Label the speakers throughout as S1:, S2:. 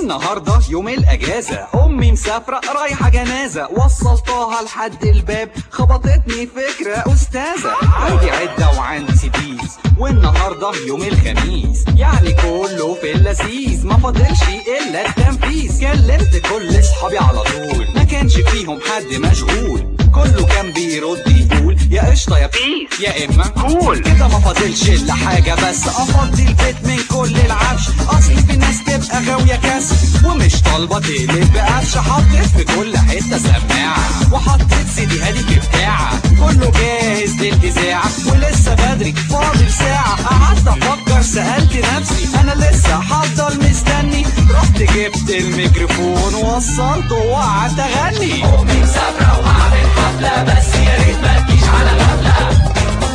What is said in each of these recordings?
S1: والنهاردة يوم الأجازة أمي مسافرة رايحة جنازة وصلتها لحد الباب خبطتني فكرة أستاذة عندي عدة وعندي سيديز والنهاردة يوم الخميس يعني كله في اللذيذ ما فاضلش إلا التنفيذ كلمت كل أصحابي على طول ما كانش فيهم حد مشغول كله كان بيرد يقول يا قشطة يا بيس يا إما
S2: قول.
S1: كده ما فاضلش إلا حاجة بس أفضي البيت من كل العفش أصل في ناس تبقى غاوية كسر ومش طالبة تقلب بقفش حطيت في كل حتة سماعة وحطيت سيدي هادي بتاعة كله جاهز للإذاعة ولسه بدري فاضل ساعة قعدت أفكر سألت نفسي أنا لسه هفضل مستني رحت جبت الميكروفون ووصلته وقعدت أغني أمي مسافرة وهعمل حفلة بس يا ريت ما تجيش على غفلة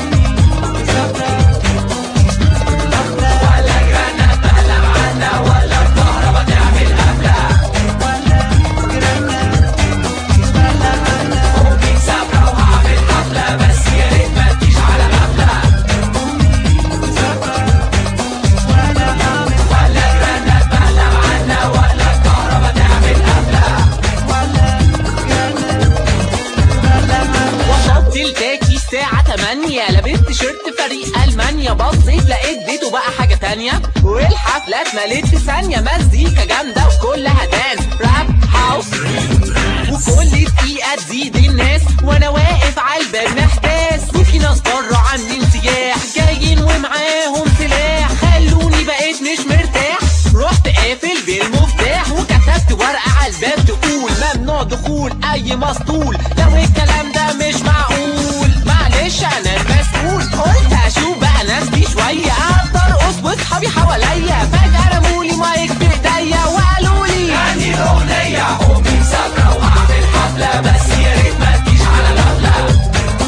S3: وصلت التاكي الساعة 8 لبست شيرت فريق ألمانيا بصيت لقيت بيته بقى حاجة تانية والحفلة اتملت في ثانية مزيكا جامدة وكلها دانس راب هاوس وكل دقيقة تزيد الناس وأنا واقف على الباب محتاس وفي ناس بره عاملين سياح جايين ومعاهم سلاح خلوني بقيت مش مرتاح رحت قافل بالمفتاح وكتبت ورقة على الباب تقول ممنوع دخول أي مسطول لو الكلام ده مش معقول معلش أنا المسؤول قلت أشوف بقى نفسي شوية أقدر أرقص وأصحابي حواليا فجأة رمولي مايك في إيديا وقالوا لي
S1: غني الأغنية أمي مسافرة وهعمل حفلة بس يا ريت ما تجيش على غفلة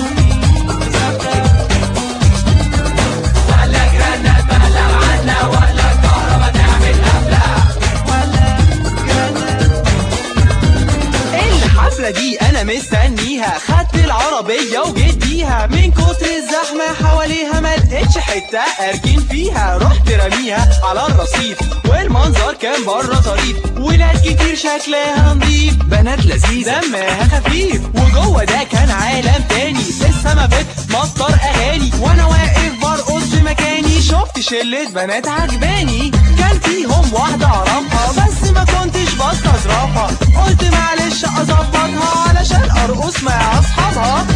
S1: ولا جرانات بلغ عنا ولا الكهربا تعمل قفلة الحفلة دي أنا مستنيها خدت العربية وجيت بيها من كتر الزحمة حواليها ما لقيتش حتة أركن فيها رحت رميها على الرصيف والمنظر كان بره طريف ولاد كتير شكلها نضيف بنات لذيذة دمها خفيف وجوه ده كان عالم تاني السما بتمطر أغاني وأنا واقف برقص في مكاني شفت شلة بنات عجباني كان فيهم واحدة أعرفها بس ما كنتش بستظرفها قلت معلش أظبطها علشان أرقص مع أصحابها